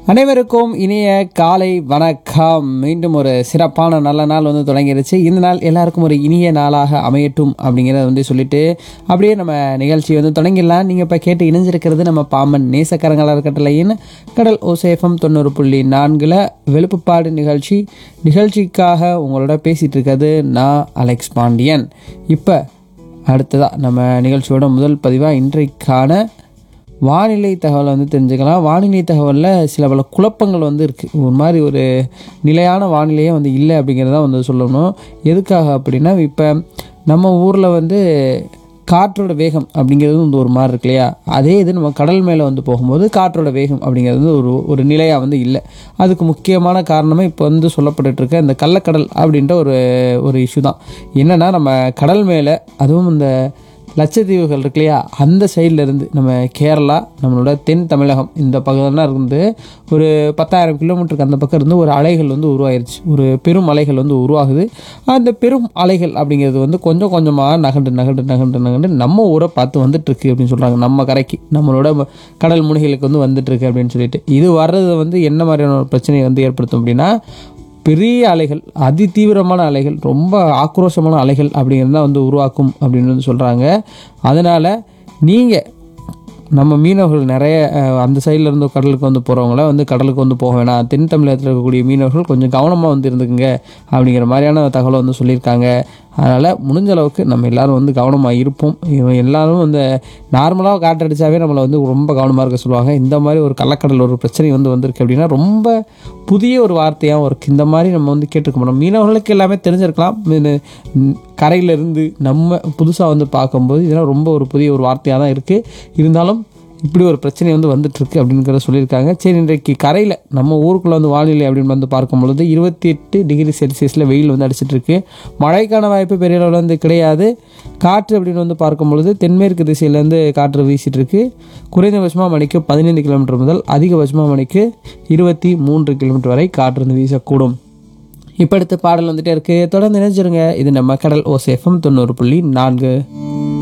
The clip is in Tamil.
அனைவருக்கும் இனிய காலை வணக்கம் மீண்டும் ஒரு சிறப்பான நல்ல நாள் வந்து தொடங்கிருச்சு இந்த நாள் எல்லாருக்கும் ஒரு இனிய நாளாக அமையட்டும் அப்படிங்கிறத வந்து சொல்லிட்டு அப்படியே நம்ம நிகழ்ச்சி வந்து தொடங்கிடலாம் நீங்கள் இப்போ கேட்டு இணைஞ்சிருக்கிறது நம்ம பாம்பன் நேசக்கரங்களாக இருக்கட்டலையின் கடல் ஓசேஃபம் தொண்ணூறு புள்ளி நான்கில் வெளுப்புப்பாடு நிகழ்ச்சி நிகழ்ச்சிக்காக உங்களோட பேசிகிட்டு இருக்கிறது நான் அலெக்ஸ் பாண்டியன் இப்போ அடுத்ததாக நம்ம நிகழ்ச்சியோட முதல் பதிவாக இன்றைக்கான வானிலை தகவலை வந்து தெரிஞ்சுக்கலாம் வானிலை தகவலில் சில பல குழப்பங்கள் வந்து இருக்குது ஒரு மாதிரி ஒரு நிலையான வானிலையே வந்து இல்லை அப்படிங்கிறத வந்து சொல்லணும் எதுக்காக அப்படின்னா இப்போ நம்ம ஊரில் வந்து காற்றோட வேகம் அப்படிங்கிறது வந்து ஒரு மாதிரி இருக்கு இல்லையா அதே இது நம்ம கடல் மேலே வந்து போகும்போது காற்றோட வேகம் அப்படிங்கிறது வந்து ஒரு ஒரு நிலையாக வந்து இல்லை அதுக்கு முக்கியமான காரணமே இப்போ வந்து சொல்லப்பட்டுட்டு இருக்க இந்த கள்ளக்கடல் அப்படின்ற ஒரு ஒரு இஷ்யூ தான் என்னென்னா நம்ம கடல் மேலே அதுவும் இந்த லட்சத்தீவுகள் இருக்கு இல்லையா அந்த சைடில் இருந்து நம்ம கேரளா நம்மளோட தென் தமிழகம் இந்த பகுதியெல்லாம் இருந்து ஒரு பத்தாயிரம் கிலோமீட்டருக்கு அந்த பக்கம் இருந்து ஒரு அலைகள் வந்து உருவாயிருச்சு ஒரு பெரும் அலைகள் வந்து உருவாகுது அந்த பெரும் அலைகள் அப்படிங்கிறது வந்து கொஞ்சம் கொஞ்சமாக நகண்டு நகண்டு நகண்டு நகண்டு நம்ம ஊரை பார்த்து வந்துட்டுருக்கு அப்படின்னு சொல்கிறாங்க நம்ம கரைக்கு நம்மளோட ம- கடல் முனைகளுக்கு வந்து வந்துட்டுருக்கு அப்படின்னு சொல்லிட்டு இது வர்றது வந்து என்ன மாதிரியான ஒரு பிரச்சனையை வந்து ஏற்படுத்தும் அப்படின்னா பெரிய அலைகள் அதி தீவிரமான அலைகள் ரொம்ப ஆக்ரோஷமான அலைகள் அப்படிங்கிறது தான் வந்து உருவாக்கும் அப்படின்னு வந்து சொல்கிறாங்க அதனால் நீங்கள் நம்ம மீனவர்கள் நிறைய அஹ், அந்த சைடில் இருந்து கடலுக்கு வந்து போகிறவங்கள வந்து கடலுக்கு வந்து போக வேணாம் தென் தமிழகத்தில் இருக்கக்கூடிய மீனவர்கள் கொஞ்சம் கவனமாக வந்து இருந்துக்குங்க அப்படிங்கிற மாதிரியான தகவலை வந்து சொல்லியிருக்காங்க அதனால் முடிஞ்ச அளவுக்கு நம்ம எல்லாரும் வந்து கவனமாக இருப்போம் இவன் எல்லாரும் வந்து நார்மலாக காற்றடிச்சாவே நம்மளை வந்து ரொம்ப கவனமாக இருக்க சொல்லுவாங்க இந்த மாதிரி ஒரு கள்ளக்கடல் ஒரு பிரச்சனை வந்து வந்திருக்கு அப்படின்னா ரொம்ப புதிய ஒரு வார்த்தையாகவும் இருக்குது இந்த மாதிரி நம்ம வந்து கேட்டுக்க மாட்டோம் மீனவர்களுக்கு எல்லாமே தெரிஞ்சிருக்கலாம் மீனு- ம், கரையிலிருந்து நம்ம புதுசாக வந்து பார்க்கும்போது இதெல்லாம் ரொம்ப ஒரு புதிய ஒரு வார்த்தையாக தான் இருக்குது இருந்தாலும் இப்படி ஒரு பிரச்சனை வந்து வந்துட்டுருக்கு அப்படிங்கிறத சொல்லியிருக்காங்க சரி இன்றைக்கு கரையில் நம்ம ஊருக்குள்ளே வந்து வானிலை அப்படின்னு வந்து பார்க்கும் பொழுது இருபத்தி எட்டு டிகிரி செல்சியஸில் வெயில் வந்து அடிச்சிட்டு இருக்கு மழைக்கான வாய்ப்பு பெரிய அளவில் வந்து கிடையாது காற்று அப்படின்னு வந்து பார்க்கும் பொழுது தென்மேற்கு திசையிலேருந்து காற்று வீசிட்டு இருக்கு குறைந்தபட்சமாக மணிக்கு பதினைந்து கிலோமீட்டர் முதல் அதிகபட்சமாக மணிக்கு இருபத்தி மூன்று கிலோமீட்டர் வரை காற்று வந்து வீசக்கூடும் இப்போ அடுத்த பாடல் வந்துட்டே இருக்கு தொடர்ந்து நினைச்சிருங்க இது நம்ம கடல் ஓசேஃபம் தொண்ணூறு புள்ளி நான்கு